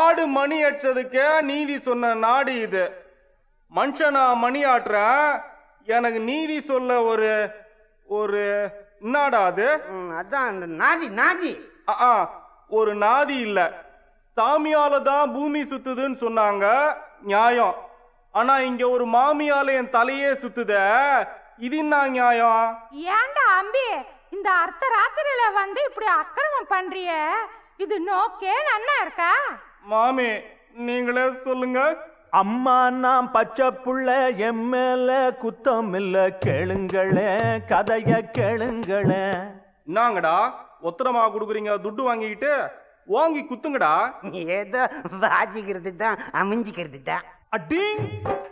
மாடு மணி அடிச்சதுக்கே நீதி சொன்ன நாடு இது மனுஷனா மணி ஆட்டுறேன் எனக்கு நீதி சொல்ல ஒரு ஒரு என்னடா அது ம், அதான் அந்த நாதி நாதி ஆ, ஆ, ஒரு நாதி இல்ல சாமியால தான் பூமி சுத்துதுன்னு சொன்னாங்க நியாயம் ஆனா இங்க ஒரு மாமியால என் தலையே சுத்துதே இது என்ன நியாயம் ஏன்டா அம்பி இந்த அர்த்த ராத்திரியில வந்து இப்படி அக்கிரமம் பண்றிய இது நோக்கே நன்னா இருக்கா மாமி நீங்களே சொல்லுங்க அம்மா நான் பச்சை புள்ள என் மேல குத்தம் இல்ல கேளுங்களே கதைய கேளுங்களே என்னங்கடா ஒத்தரமா கொடுக்குறீங்க துட்டு வாங்கிக்கிட்டு வாங்கி குத்துங்கடா ஏதோ வாசிக்கிறது தான் அமைஞ்சிக்கிறது தான் அடிங்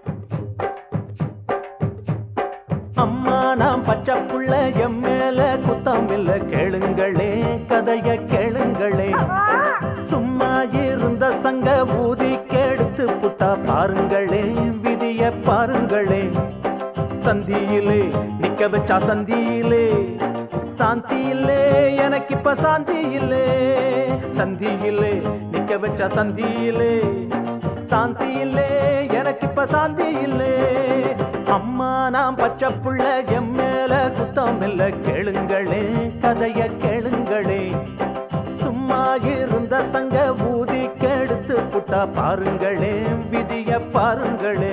அம்மா நான் பச்சை புள்ள என் மேல குத்தம் இல்ல கேளுங்களே கதைய கேளுங்களே சும்மா இருந்த சங்க ஊதி கெடுத்து புட்டா பாருங்களே விதிய பாருங்களே சந்தியிலே நிக்க வச்சா சந்தியிலே சாந்தி இல்லே எனக்கு இப்ப சாந்தி இல்லே சந்தியிலே நிக்க வச்சா சந்தியிலே சாந்தி இல்லே எனக்கு இப்ப சாந்தி இல்லே அம்மா நான் பச்சை புள்ள என் மேல குத்தம் இல்ல கேளுங்களே கதைய கேளுங்களே சும்மா இருந்த சங்க ஊதி கெடுத்து புட்டா பாருங்களே விதிய பாருங்களே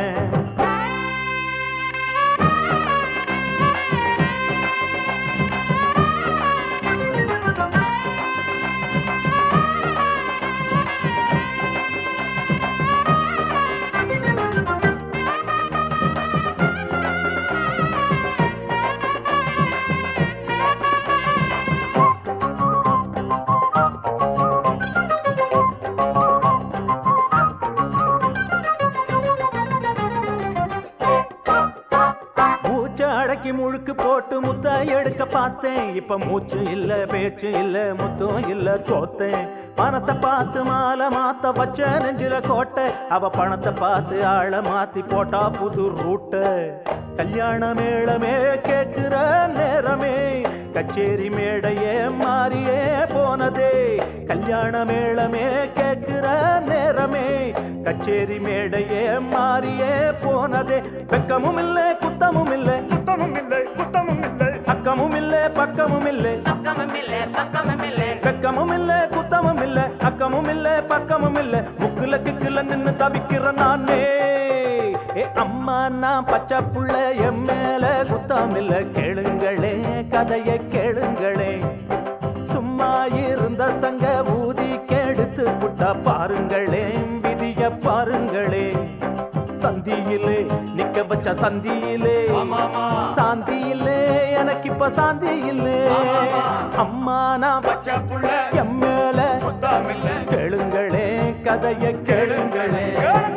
மூச்சு அடக்கி முழுக்கு போட்டு முத்த எடுக்க பார்த்தேன் இப்ப மூச்சு இல்ல பேச்சு இல்ல முத்தம் இல்ல தோத்தேன் மனச பார்த்து மாலை மாத்த வச்ச நெஞ்சில கோட்டை அவ பணத்தை பார்த்து ஆள மாத்தி போட்டா புது ரூட்ட கல்யாண மேளமே கேக்குற நேரமே கச்சேரி மேடையே மாறியே போனதே கல்யாண மேளமே கேக்குற நேரமே கச்சேரி மேடையே மாறியே போனதே வெக்கமும் இல்ல குத்தமும் இல்ல குத்தமும் இல்லை குத்தமும் இல்லை அக்கமும் இல்ல பக்கமும் இல்லை வெக்கமும் இல்ல குத்தமும் இல்ல அக்கமும் இல்ல பக்கமும் இல்ல முக்குல கிக்குல நின்னு தவிக்கிற நானே ஏ அம்மா நான் பச்சை புள்ள என் மேல குத்தம் இல்ல கேளுங்களே கதைய கேளுங்களே சும்மா இருந்த சங்க ஊதி கெடுத்து புட்டா பாருங்களே விதிய பாருங்களே சந்தியிலே நிக்க வச்ச சந்தியிலே சாந்தியிலே எனக்கு இப்ப சாந்தி இல்லே அம்மா நான் பச்சை புள்ள என் மேல கேளுங்களே கதைய கேளுங்களே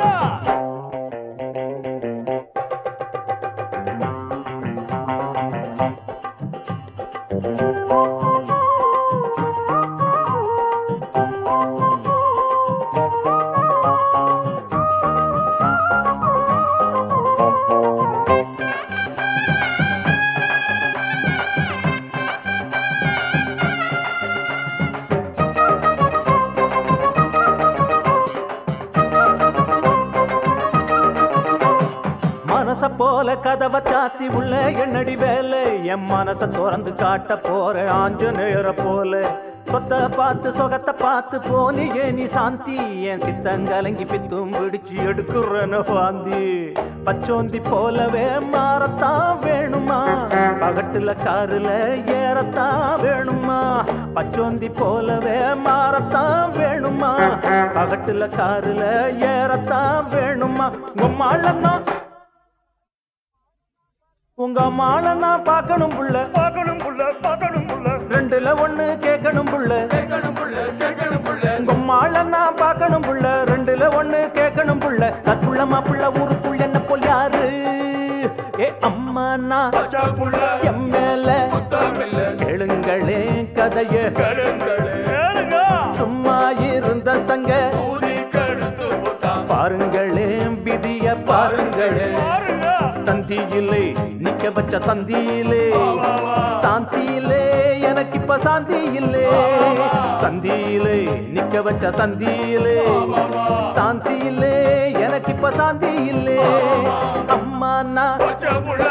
மனச போல கதவை சாத்தி உள்ள என்னடி வேலை என் மனச திறந்து காட்ட போற ஆஞ்சநேயர போல சொத்த பார்த்து சொகத்தை பார்த்து போலியே நீ சாந்தி என் சித்தங்கலங்கி பித்தும் பிடிச்சு எடுக்கிறன வாந்தி பச்சோந்தி போலவே மாறத்தான் வேணுமா பகட்டுல காருல ஏறத்தான் வேணுமா பச்சோந்தி போலவே மாறத்தான் வேணுமா பகட்டுல காருல ஏறத்தான் வேணுமா உம்மாளன்னா உங்க மாலை நான் பார்க்கணும் புள்ள பார்க்கணும் புள்ள பார்க்கணும் புள்ள ரெண்டுல ஒண்ணு கேட்கணும் புள்ள கேட்கணும் புள்ள கேட்கணும் புள்ள உங்க மாலை நான் பார்க்கணும் புள்ள ரெண்டுல ஒண்ணு கேட்கணும் புள்ள தற்குள்ள மாப்புள்ள ஊருக்குள்ள என்ன போல் யாரு ஏ அம்மா நான் எம் மேல கேளுங்களே கதைய சும்மா இருந்த சங்க பாருங்களே விதிய பாருங்களே சந்தியிலே நிக்க வச்ச சந்தியிலே சாந்தியிலே எனக்கு இப்ப சாந்தி இல்லே சந்தி பந்தியிலே நிக்க வச்ச சந்தியிலே சாந்தி இல்லே எனக்கு இப்ப சாந்தி இல்லே அம்மா நான் பச்சை புள்ள